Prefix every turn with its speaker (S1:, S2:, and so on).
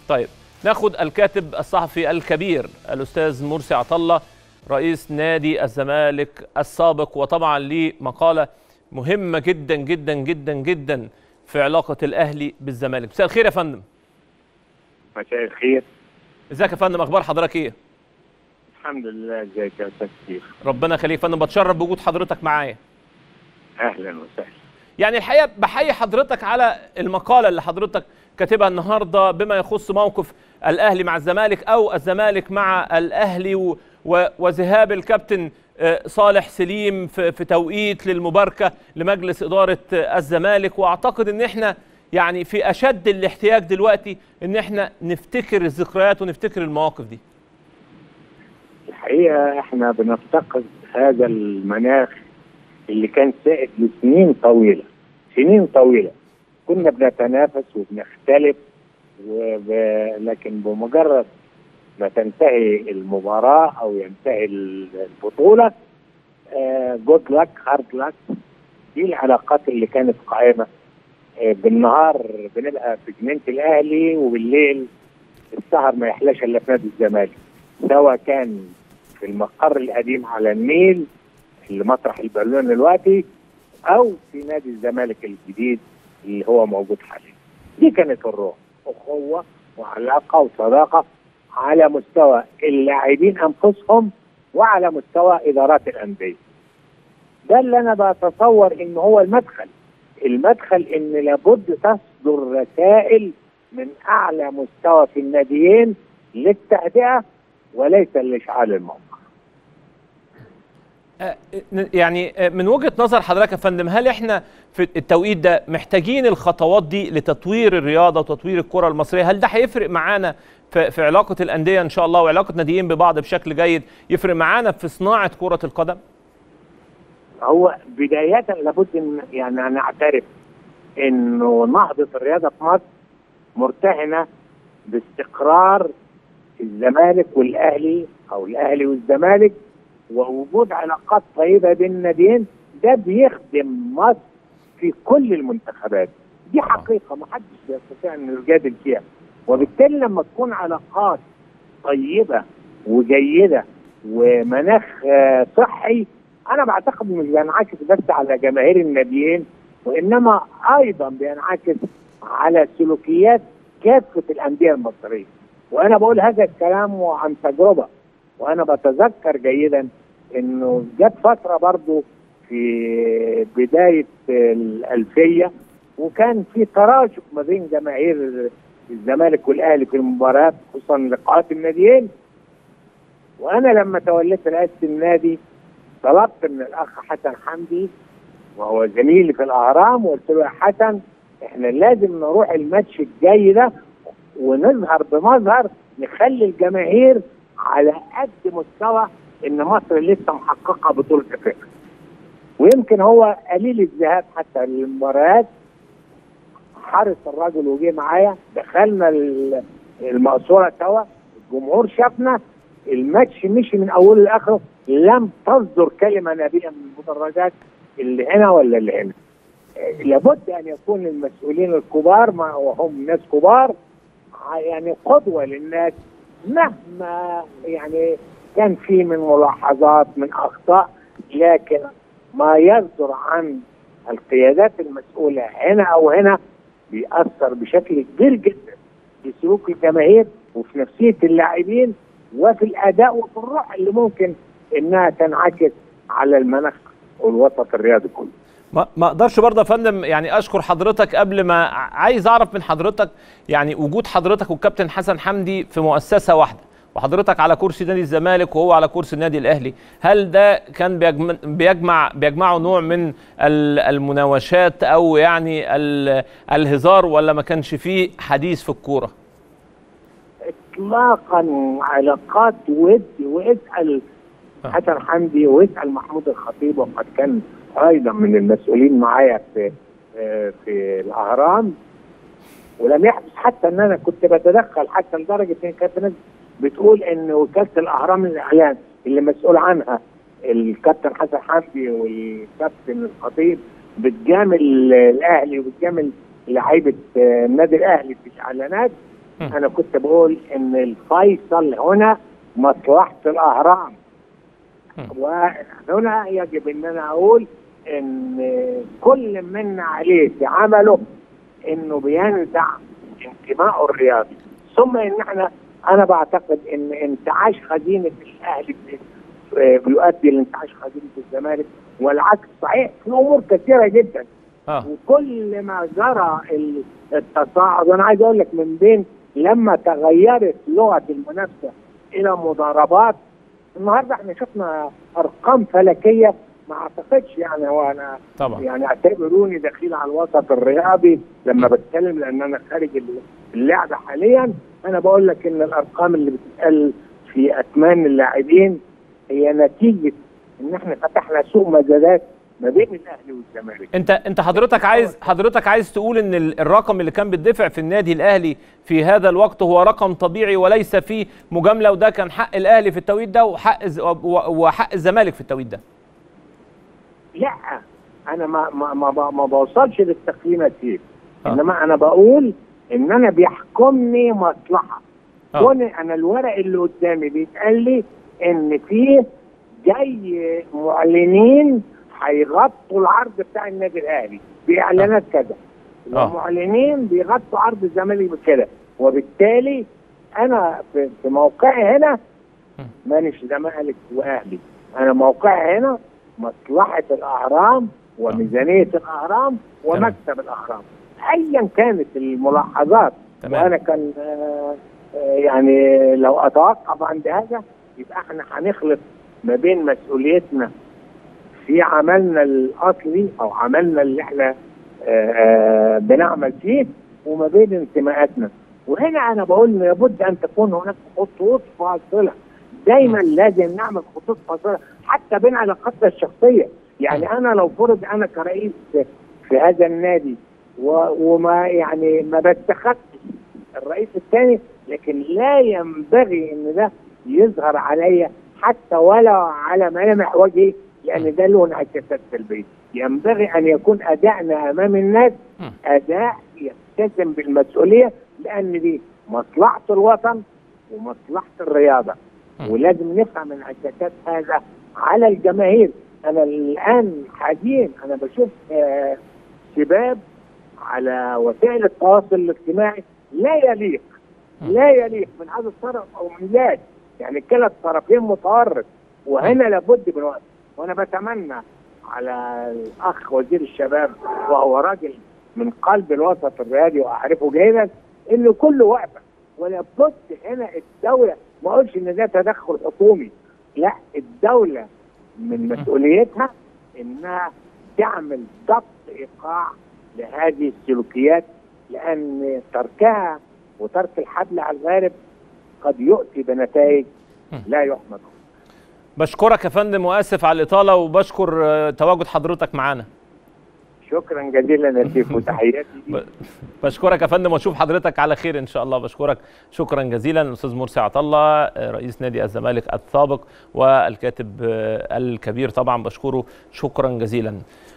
S1: طيب ناخد الكاتب الصحفي الكبير الاستاذ مرسي عطله رئيس نادي الزمالك السابق وطبعا ليه مقاله مهمه جدا جدا جدا جدا في علاقه الاهلي بالزمالك مساء الخير يا فندم
S2: مساء الخير
S1: ازيك يا فندم اخبار حضرتك ايه
S2: الحمد لله ازيك يا استاذ كتير
S1: ربنا يخليك يا فندم بتشرف بوجود حضرتك معايا
S2: اهلا وسهلا
S1: يعني الحقيقه بحيي حضرتك على المقاله اللي حضرتك كاتبها النهارده بما يخص موقف الاهلي مع الزمالك او الزمالك مع الاهلي و و وذهاب الكابتن صالح سليم في, في توقيت للمباركه لمجلس اداره الزمالك واعتقد ان احنا يعني في اشد الاحتياج دلوقتي ان احنا نفتكر الذكريات ونفتكر المواقف دي.
S2: الحقيقه احنا بنفتقد هذا المناخ اللي كان سائد لسنين طويله سنين طويله كنا بنتنافس وبنختلف وب... لكن بمجرد ما تنتهي المباراه او ينتهي البطوله جود لك هارد لك دي العلاقات اللي كانت قائمه آه بالنهار بنبقى في جنينه الاهلي وبالليل السهر ما يحلاش الا في نادي الزمالك سواء كان في المقر القديم على النيل اللي مطرح البالون دلوقتي او في نادي الزمالك الجديد اللي هو موجود حاليا دي كانت الروح اخوه وعلاقه وصداقه على مستوى اللاعبين انفسهم وعلى مستوى ادارات الانديه ده اللي انا بتصور ان هو المدخل المدخل ان لابد تصدر رسائل من اعلى مستوى في الناديين للتهدئه وليس لاشعال الموقف
S1: يعني من وجهه نظر حضرتك يا فندم هل احنا في التوقيت ده محتاجين الخطوات دي لتطوير الرياضه وتطوير الكره المصريه هل ده هيفرق معانا في, في علاقه الانديه ان شاء الله وعلاقه ناديين ببعض بشكل جيد يفرق معانا في صناعه كره القدم
S2: هو بدايه لابد ان يعني نعترف انه نهضه الرياضه في مصر مرتهنه باستقرار الزمالك والاهلي او الاهلي والزمالك ووجود علاقات طيبه بين الناديين ده بيخدم مصر في كل المنتخبات دي حقيقه ما حدش يستطيع ان يجادل فيها وبالتالي لما تكون علاقات طيبه وجيده ومناخ صحي انا بعتقد مش بينعكس بس على جماهير الناديين وانما ايضا بينعكس على سلوكيات كافه الانديه المصريه وانا بقول هذا الكلام عن تجربه وانا بتذكر جيدا انه جت فتره برضو في بدايه الالفيه وكان في تراجع ما بين جماهير الزمالك والاهلي في المباريات خصوصا لقاءات الناديين وانا لما توليت رئاسه النادي طلبت من الاخ حسن حمدي وهو زميلي في الاهرام وقلت له يا حسن احنا لازم نروح الماتش الجاي ده ونظهر بمظهر نخلي الجماهير على قد مستوى ان مصر لسه محققه بطوله افريقيا. ويمكن هو قليل الذهاب حتى للمباريات حرص الراجل وجه معايا دخلنا المقصوره سوا الجمهور شافنا الماتش مشي من اوله لاخره لم تصدر كلمه نبيه من المدرجات اللي هنا ولا اللي هنا. لابد ان يكون المسؤولين الكبار وهم ناس كبار يعني قدوه للناس مهما يعني كان في من ملاحظات من اخطاء لكن ما يصدر عن القيادات المسؤوله هنا او هنا بيأثر بشكل كبير جدا في سلوك الجماهير وفي نفسيه اللاعبين وفي الاداء وفي الروح اللي ممكن انها تنعكس على المناخ والوسط الرياضي كله.
S1: ما ما اقدرش برضه يا فندم يعني اشكر حضرتك قبل ما عايز اعرف من حضرتك يعني وجود حضرتك والكابتن حسن حمدي في مؤسسه واحده وحضرتك على كرسي نادي الزمالك وهو على كرسي النادي الاهلي هل ده كان بيجمع بيجمع بيجمعه نوع من المناوشات او يعني الهزار ولا ما كانش فيه حديث في الكوره
S2: اطلاقا علاقات ود واسال حسن حمدي واسال محمود الخطيب وقد كان ايضا من المسؤولين معايا في في الاهرام ولم يحدث حتى ان انا كنت بتدخل حتى لدرجه ان كانت ناس بتقول ان وكاله الاهرام للاعلام اللي مسؤول عنها الكابتن حسن حمدي والكابتن الخطيب بتجامل الاهلي وبتجامل لعيبه النادي الاهلي في الاعلانات انا كنت بقول ان الفيصل هنا مصلحه الاهرام وهنا يجب ان انا اقول ان كل منا عليه في عمله انه بينزع انتمائه الرياضي ثم ان احنا انا بعتقد ان انتعاش خزينه الاهلي بيؤدي لانتعاش خزينه الزمالك والعكس صحيح في امور كثيره جدا
S1: اه
S2: وكل ما جرى التصاعد وانا عايز اقول لك من بين لما تغيرت لغه المنافسه الى مضاربات النهارده احنا شفنا ارقام فلكيه ما اعتقدش يعني هو انا
S1: طبعا
S2: يعني اعتبروني دخيل على الوسط الرياضي لما بتكلم لان انا خارج اللعبه حاليا انا بقول لك ان الارقام اللي بتتقال في اثمان اللاعبين هي نتيجه ان احنا فتحنا سوق مزادات ما بين الاهلي والزمالك
S1: انت انت حضرتك عايز حضرتك عايز تقول ان ال- الرقم اللي كان بيدفع في النادي الاهلي في هذا الوقت هو رقم طبيعي وليس فيه مجامله وده كان حق الاهلي في التوقيت ده وحق الز- و- وحق الزمالك في التوقيت ده
S2: لا انا ما ما ما, ما بوصلش للتقييمات دي
S1: آه.
S2: انما انا بقول ان انا بيحكمني مصلحه
S1: آه.
S2: كون انا الورق اللي قدامي بيتقال لي ان في جاي معلنين هيغطوا العرض بتاع النادي الاهلي باعلانات كذا
S1: آه.
S2: ومعلنين بيغطوا عرض الزمالك بكده وبالتالي انا في في موقعي هنا مانيش زمالك واهلي انا موقعي هنا مصلحه الاهرام وميزانيه الاهرام ومكتب الاهرام ايا كانت الملاحظات
S1: تمام.
S2: وانا كان آه، آه، يعني لو اتوقف عند هذا يبقى احنا هنخلط ما بين مسؤوليتنا في عملنا الاصلي او عملنا اللي احنا آه، آه، بنعمل فيه وما بين انتماءاتنا وهنا انا بقول إن لابد ان تكون هناك خطوط فاصله دايما لازم نعمل خطوط فاصله حتى بين علاقاتنا الشخصيه يعني انا لو فرض انا كرئيس في هذا النادي و- وما يعني ما بتخذش الرئيس الثاني لكن لا ينبغي ان ده يظهر عليا حتى ولا على ملامح وجهي لان ده له انعكاسات سلبيه ينبغي ان يكون ادائنا امام الناس اداء يلتزم بالمسؤوليه لان دي مصلحه الوطن ومصلحه الرياضه ولازم نفهم انعكاسات هذا على الجماهير انا الان حزين انا بشوف آه، شباب على وسائل التواصل الاجتماعي لا يليق لا يليق من هذا الطرف او من ذاك يعني كلا الطرفين متورط وهنا لابد من وقت وانا بتمنى على الاخ وزير الشباب وهو راجل من قلب الوسط الرياضي واعرفه جيدا انه كله وقفه ولابد هنا الدوله ما اقولش ان ده تدخل حكومي لا الدوله من مسؤوليتها انها تعمل ضبط ايقاع لهذه السلوكيات لان تركها وترك الحبل على الغارب قد يؤتي بنتائج لا يحمد
S1: بشكرك يا فندم واسف على الاطاله وبشكر آه، تواجد حضرتك معانا
S2: شكرا جزيلا يا سيف وتحياتي
S1: ب- بشكرك يا فندم واشوف حضرتك على خير ان شاء الله بشكرك شكرا جزيلا الاستاذ مرسي عطله آه، رئيس نادي الزمالك السابق والكاتب آه، الكبير طبعا بشكره شكرا جزيلا